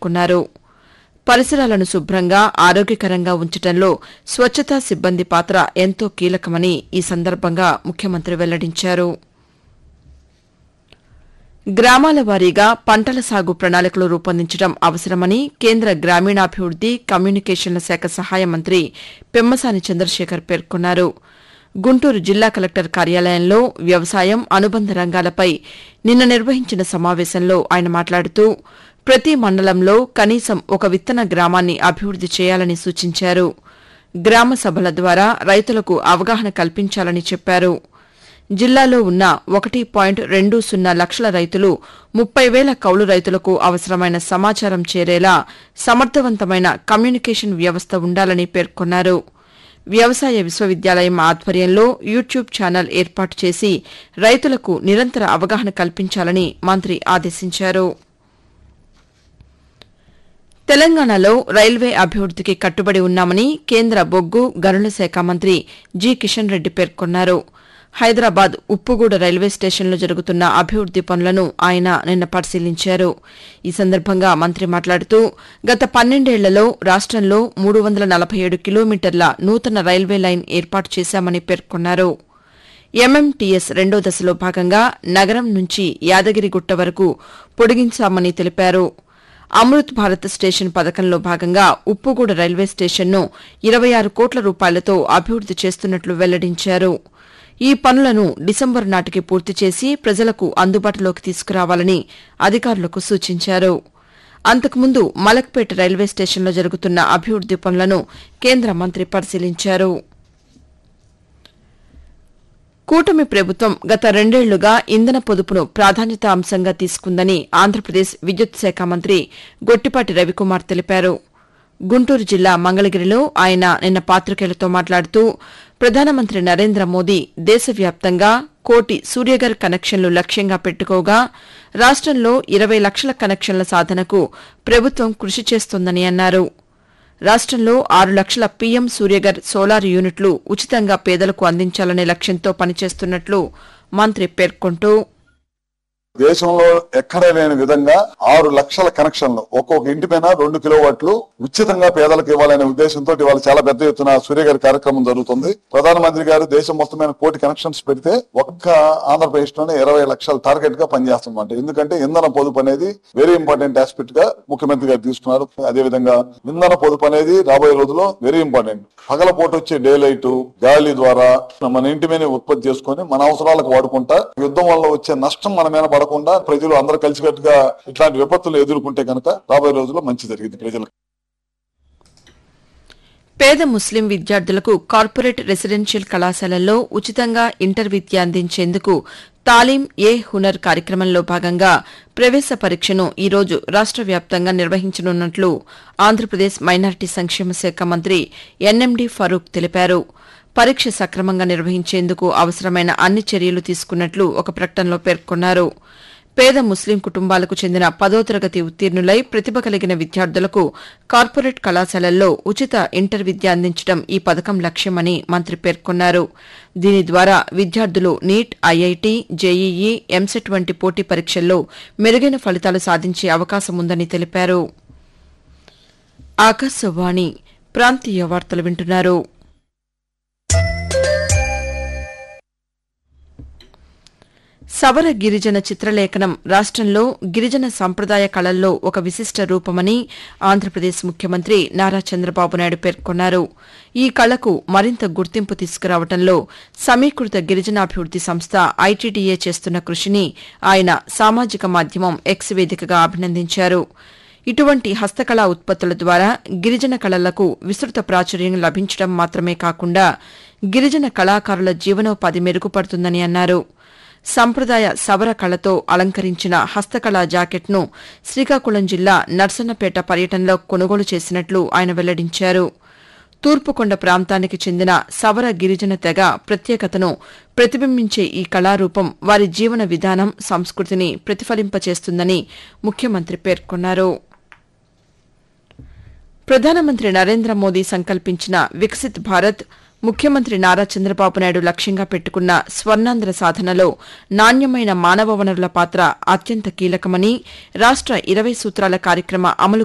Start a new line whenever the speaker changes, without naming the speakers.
పేర్కొన్నారు పరిసరాలను శుభ్రంగా ఆరోగ్యకరంగా ఉంచడంలో స్వచ్ఛతా సిబ్బంది పాత్ర ఎంతో కీలకమని ఈ సందర్భంగా ముఖ్యమంత్రి వెల్లడించారు గ్రామాల వారీగా పంటల సాగు ప్రణాళికలు రూపొందించడం అవసరమని కేంద్ర గ్రామీణాభివృద్ది కమ్యూనికేషన్ల శాఖ సహాయ మంత్రి పెమ్మసాని చంద్రశేఖర్ పేర్కొన్నారు గుంటూరు జిల్లా కలెక్టర్ కార్యాలయంలో వ్యవసాయం అనుబంధ రంగాలపై నిన్న నిర్వహించిన సమావేశంలో ఆయన మాట్లాడుతూ ప్రతి మండలంలో కనీసం ఒక విత్తన గ్రామాన్ని అభివృద్ది చేయాలని సూచించారు గ్రామ సభల ద్వారా రైతులకు అవగాహన కల్పించాలని చెప్పారు జిల్లాలో ఉన్న ఒకటి పాయింట్ రెండు సున్నా లక్షల రైతులు ముప్పై వేల కౌలు రైతులకు అవసరమైన సమాచారం చేరేలా సమర్థవంతమైన కమ్యూనికేషన్ వ్యవస్థ ఉండాలని పేర్కొన్నారు వ్యవసాయ విశ్వవిద్యాలయం ఆధ్వర్యంలో యూట్యూబ్ ఛానల్ ఏర్పాటు చేసి రైతులకు నిరంతర అవగాహన కల్పించాలని మంత్రి ఆదేశించారు తెలంగాణలో రైల్వే అభివృద్దికి కట్టుబడి ఉన్నామని కేంద్ర బొగ్గు గనుల శాఖ మంత్రి జి కిషన్ రెడ్డి పేర్కొన్నారు హైదరాబాద్ ఉప్పుగూడ రైల్వే స్టేషన్లో జరుగుతున్న అభివృద్ది పనులను ఆయన నిన్న పరిశీలించారు ఈ సందర్భంగా మంత్రి మాట్లాడుతూ గత పన్నెండేళ్లలో రాష్టంలో మూడు వందల నలభై ఏడు కిలోమీటర్ల నూతన రైల్వే లైన్ ఏర్పాటు చేశామని పేర్కొన్నారు ఎంఎంటీఎస్ రెండో దశలో భాగంగా నగరం నుంచి యాదగిరిగుట్ట వరకు పొడిగించామని తెలిపారు అమృత్ భారత్ స్టేషన్ పథకంలో భాగంగా ఉప్పుగూడ రైల్వే స్టేషన్ను ఇరవై ఆరు కోట్ల రూపాయలతో అభివృద్ది చేస్తున్నట్లు వెల్లడించారు ఈ పనులను డిసెంబరు నాటికి పూర్తి చేసి ప్రజలకు అందుబాటులోకి తీసుకురావాలని అధికారులకు సూచించారు అంతకుముందు మలక్పేట రైల్వే స్టేషన్లో జరుగుతున్న అభివృద్ది పనులను కేంద్ర మంత్రి పరిశీలించారు కూటమి ప్రభుత్వం గత రెండేళ్లుగా ఇంధన పొదుపును ప్రాధాన్యత అంశంగా తీసుకుందని ఆంధ్రప్రదేశ్ విద్యుత్ శాఖ మంత్రి గొట్టిపాటి రవికుమార్ తెలిపారు గుంటూరు జిల్లా మంగళగిరిలో ఆయన నిన్న పాతికేయులతో మాట్లాడుతూ ప్రధానమంత్రి నరేంద్ర మోదీ దేశవ్యాప్తంగా కోటి సూర్యగర్ కనెక్షన్లు లక్ష్యంగా పెట్టుకోగా రాష్టంలో ఇరవై లక్షల కనెక్షన్ల సాధనకు ప్రభుత్వం కృషి చేస్తోందని అన్నారు రాష్టంలో ఆరు లక్షల పీఎం సూర్యగర్ సోలార్ యూనిట్లు ఉచితంగా పేదలకు అందించాలనే లక్ష్యంతో పనిచేస్తున్నట్లు మంత్రి పేర్కొంటూ
దేశంలో ఎక్కడ లేని విధంగా ఆరు లక్షల కనెక్షన్లు ఒక్కొక్క ఇంటి పైన రెండు కిలోవాట్లు ఉచితంగా పేదలకు ఇవ్వాలనే ఉద్దేశంతో ఇవాళ చాలా పెద్ద ఎత్తున సూర్య గారి కార్యక్రమం జరుగుతుంది ప్రధానమంత్రి గారు దేశం మొత్తమైన కోటి కనెక్షన్స్ పెడితే ఒక్క ఆంధ్రప్రదేశ్ లోనే ఇరవై లక్షల టార్గెట్ గా పనిచేస్తుందంట ఎందుకంటే ఇంధన పొదుపు అనేది వెరీ ఇంపార్టెంట్ ఆస్పెక్ట్ గా ముఖ్యమంత్రి గారు తీసుకున్నారు అదే విధంగా ఇంధన పొదుపు అనేది రాబోయే రోజుల్లో వెరీ ఇంపార్టెంట్ పగలపూట వచ్చే డే లైట్ గాలి ద్వారా మన ఇంటి మీద ఉత్పత్తి చేసుకొని మన అవసరాలకు వాడుకుంటా యుద్ధం వల్ల వచ్చే నష్టం మన మీద పడకుండా ప్రజలు అందరూ కలిసికట్టుగా ఇట్లాంటి విపత్తులు ఎదుర్కొంటే కనుక రాబోయే రోజుల్లో మంచి జరిగింది ప్రజలకు
పేద ముస్లిం విద్యార్థులకు కార్పొరేట్ రెసిడెన్షియల్ కళాశాలల్లో ఉచితంగా ఇంటర్ విద్య అందించేందుకు తాలీం ఏ హునర్ కార్యక్రమంలో భాగంగా ప్రవేశ పరీక్షను ఈ రోజు రాష్ట వ్యాప్తంగా నిర్వహించనున్నట్లు ఆంధ్రప్రదేశ్ మైనారిటీ సంక్షేమ శాఖ మంత్రి ఎన్ఎండి ఫరూక్ తెలిపారు పరీక్ష సక్రమంగా నిర్వహించేందుకు అవసరమైన అన్ని చర్యలు తీసుకున్నట్లు ఒక ప్రకటనలో పేర్కొన్నారు పేద ముస్లిం కుటుంబాలకు చెందిన పదో తరగతి ఉత్తీర్ణులై ప్రతిభ కలిగిన విద్యార్థులకు కార్పొరేట్ కళాశాలల్లో ఉచిత ఇంటర్ విద్య అందించడం ఈ పథకం లక్ష్యమని మంత్రి పేర్కొన్నారు దీని ద్వారా విద్యార్థులు నీట్ ఐఐటి జేఈఈ ఎంసెట్ వంటి పోటీ పరీక్షల్లో మెరుగైన ఫలితాలు సాధించే అవకాశం ఉందని తెలిపారు ఆకాశవాణి ప్రాంతీయ వార్తలు వింటున్నారు సవర గిరిజన చిత్రలేఖనం రాష్టంలో గిరిజన సంప్రదాయ కళల్లో ఒక విశిష్ట రూపమని ఆంధ్రప్రదేశ్ ముఖ్యమంత్రి నారా చంద్రబాబు నాయుడు పేర్కొన్నారు ఈ కళకు మరింత గుర్తింపు తీసుకురావడంలో సమీకృత గిరిజనాభివృద్ది సంస్థ ఐటీడీఏ చేస్తున్న కృషిని ఆయన సామాజిక మాధ్యమం ఎక్స్ వేదికగా అభినందించారు ఇటువంటి హస్తకళా ఉత్పత్తుల ద్వారా గిరిజన కళలకు విస్తృత ప్రాచుర్యం లభించడం మాత్రమే కాకుండా గిరిజన కళాకారుల జీవనోపాధి మెరుగుపడుతుందని అన్నారు సంప్రదాయ సవర కళతో అలంకరించిన హస్తకళా జాకెట్ను శ్రీకాకుళం జిల్లా నర్సన్నపేట పర్యటనలో కొనుగోలు చేసినట్లు ఆయన వెల్లడించారు తూర్పుకొండ ప్రాంతానికి చెందిన సవర గిరిజన తెగ ప్రత్యేకతను ప్రతిబింబించే ఈ కళారూపం వారి జీవన విధానం సంస్కృతిని ప్రతిఫలింపచేస్తుందని ముఖ్యమంత్రి పేర్కొన్నారు ప్రధానమంత్రి నరేంద్ర మోదీ సంకల్పించిన వికసిత్ భారత్ ముఖ్యమంత్రి నారా చంద్రబాబు నాయుడు లక్ష్యంగా పెట్టుకున్న స్వర్ణాంధ్ర సాధనలో నాణ్యమైన మానవ వనరుల పాత్ర అత్యంత కీలకమని రాష్ట ఇరవై సూత్రాల కార్యక్రమ అమలు